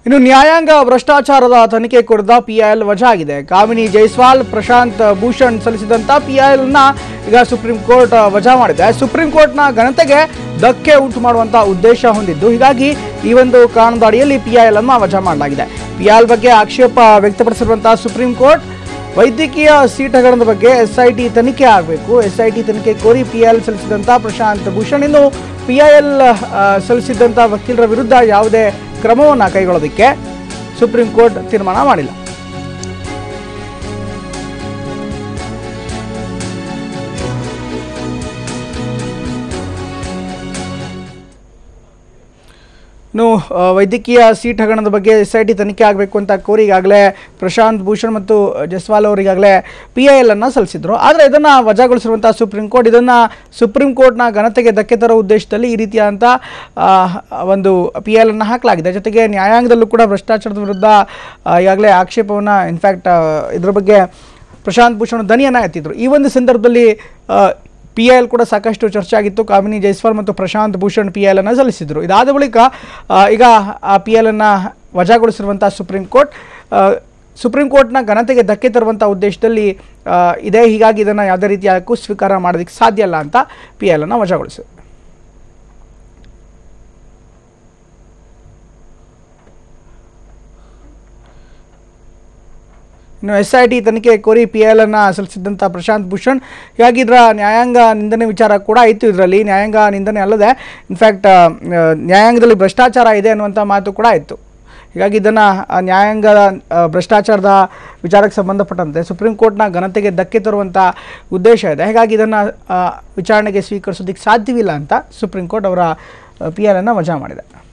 ಇನ್ನು ನ್ಯಾಯಾಂಗ ಭ್ರಷ್ಟಾಚಾರದ ತನಿಖೆ ಕುರಿತ ಪಿಐಎಲ್ ವಜಾ ಆಗಿದೆ ಕಾಮಿನಿ ಜೈಸ್ವಾಲ್ ಪ್ರಶಾಂತ್ ಭೂಷಣ್ ಸಲ್ಲಿಸಿದಂತ ಪಿಐಎಲ್ ನ ಈಗ ಸುಪ್ರೀಂ ಕೋರ್ಟ್ ವಜಾ ಮಾಡಿದೆ ಸುಪ್ರೀಂ ಕೋರ್ಟ್ನ ಘನತೆಗೆ ಧಕ್ಕೆ ಉಂಟು ಮಾಡುವಂತ ಉದ್ದೇಶ ಹೊಂದಿದ್ದು ಹೀಗಾಗಿ ಈ ಒಂದು ಕಾರಣದ ಅಡಿಯಲ್ಲಿ ಪಿಐಎಲ್ ಅನ್ನ ವಜಾ ಮಾಡಲಾಗಿದೆ ಪಿಐಎಲ್ ಬಗ್ಗೆ ಆಕ್ಷೇಪ ವ್ಯಕ್ತಪಡಿಸಿರುವಂತಹ ಸುಪ್ರೀಂ ಕೋರ್ಟ್ ವೈದ್ಯಕೀಯ ಸೀಟ್ ಹಗರಣದ ಬಗ್ಗೆ ಎಸ್ಐಟಿ ತನಿಖೆ ಆಗಬೇಕು ಎಸ್ಐಟಿ ತನಿಖೆ ಕೋರಿ ಪಿಐಎಲ್ ಸಲ್ಲಿಸಿದಂತ ಪ್ರಶಾಂತ್ ಭೂಷಣ್ ಇನ್ನು ಪಿಐಎಲ್ ಸಲ್ಲಿಸಿದಂತ ವಕೀಲರ ವಿರುದ್ಧ ಯಾವುದೇ ಕ್ರಮವನ್ನು ಕೈಗೊಳ್ಳೋದಕ್ಕೆ ಸುಪ್ರೀಂ ಕೋರ್ಟ್ ತೀರ್ಮಾನ ಮಾಡಿಲ್ಲ ಇನ್ನು ಆ, ವೈದ್ಯಕೀಯ ಸೀಟ್ ಹಗರಣದ ಬಗ್ಗೆ ಎಸ್ ಐ ಟಿ ತನಿಖೆ ಆಗಬೇಕು ಅಂತ ಕೋರಿ ಈಗಾಗಲೇ ಪ್ರಶಾಂತ್ ಭೂಷಣ್ ಮತ್ತು ಜಸ್ವಾಲ್ ಅವರು ಈಗಾಗಲೇ ಪಿ ಐ ಎಲ್ ಅನ್ನು ಸಲ್ಲಿಸಿದ್ರು ಆದರೆ ಇದನ್ನು ವಜಾಗೊಳಿಸಿರುವಂಥ ಸುಪ್ರೀಂ ಕೋರ್ಟ್ ಇದನ್ನು ಸುಪ್ರೀಂ ಕೋರ್ಟ್ನ ಘನತೆಗೆ ಧಕ್ಕೆ ತರೋ ಉದ್ದೇಶದಲ್ಲಿ ಈ ರೀತಿಯಾದಂಥ ಆ, ಒಂದು ಪಿ ಐ ಎಲ್ ಅನ್ನು ಹಾಕಲಾಗಿದೆ ಜೊತೆಗೆ ನ್ಯಾಯಾಂಗದಲ್ಲೂ ಕೂಡ ಭ್ರಷ್ಟಾಚಾರದ ವಿರುದ್ಧ ಆ, ಈಗಾಗಲೇ ಆಕ್ಷೇಪವನ್ನು ಇನ್ಫ್ಯಾಕ್ಟ್ ಇದ್ರ ಬಗ್ಗೆ ಪ್ರಶಾಂತ್ ಭೂಷಣ್ ದನಿಯನ್ನು ಎತ್ತಿದ್ರು ಈ ಒಂದು ಸಂದರ್ಭದಲ್ಲಿ ಪಿ ಐ ಎಲ್ ಕೂಡ ಸಾಕಷ್ಟು ಚರ್ಚೆ ಆಗಿತ್ತು ಕಾಮಿನಿ ಜೈಸ್ವಾಲ್ ಮತ್ತು Prashant Bhushan P I L ಅನ್ನು ಸಲ್ಲಿಸಿದ್ರು ಇದಾದ ಬಳಿಕ ಆ, ಈಗ ಆ ಪಿ ಎಲ್ ಅನ್ನು ವಜಾಗೊಳಿಸಿರುವಂಥ ಸುಪ್ರೀಂ ಕೋರ್ಟ್ ಆ, ಸುಪ್ರೀಂ ಕೋರ್ಟ್ನ ಘನತೆಗೆ ಧಕ್ಕೆ ತರುವಂಥ ಉದ್ದೇಶದಲ್ಲಿ ಆ, ಇದೆ ಹೀಗಾಗಿ ಇದನ್ನು ಯಾವುದೇ ರೀತಿಯಾಗೂ ಸ್ವೀಕಾರ ಮಾಡೋದಕ್ಕೆ ಸಾಧ್ಯ ಇಲ್ಲ ಅಂತ ಪಿ ಎಲ್ ಅನ್ನು ವಜಾಗೊಳಿಸಿದೆ ಇನ್ನು ಎಸ್ ಐ ಟಿ ತನಿಖೆ ಕೋರಿ ಪಿ ಎಲ್ ಅನ್ನು ಸಲ್ಲಿಸಿದ್ದಂಥ ಪ್ರಶಾಂತ್ ಭೂಷಣ್ ಹೀಗಾಗಿ ಇದರ ನ್ಯಾಯಾಂಗ ನಿಂದನೆ ವಿಚಾರ ಕೂಡ ಇತ್ತು ಇದರಲ್ಲಿ ನ್ಯಾಯಾಂಗ ನಿಂದನೆ ಅಲ್ಲದೆ ಇನ್ಫ್ಯಾಕ್ಟ್ ನ್ಯಾಯಾಂಗದಲ್ಲಿ ಭ್ರಷ್ಟಾಚಾರ ಇದೆ ಅನ್ನುವಂಥ ಮಾತು ಕೂಡ ಇತ್ತು ಹೀಗಾಗಿ ಇದನ್ನು ನ್ಯಾಯಾಂಗದ ಆ, ಭ್ರಷ್ಟಾಚಾರದ ವಿಚಾರಕ್ಕೆ ಸಂಬಂಧಪಟ್ಟಂತೆ ಸುಪ್ರೀಂ ಕೋರ್ಟ್ನ ಘನತೆಗೆ ಧಕ್ಕೆ ತರುವಂಥ ಉದ್ದೇಶ ಇದೆ ಹೀಗಾಗಿ ಇದನ್ನು ವಿಚಾರಣೆಗೆ ಸ್ವೀಕರಿಸೋದಕ್ಕೆ ಸಾಧ್ಯವಿಲ್ಲ ಅಂತ ಸುಪ್ರೀಂ ಕೋರ್ಟ್ ಅವರ ಪಿ ಎಲ್ ಅನ್ನು ವಜಾ ಮಾಡಿದೆ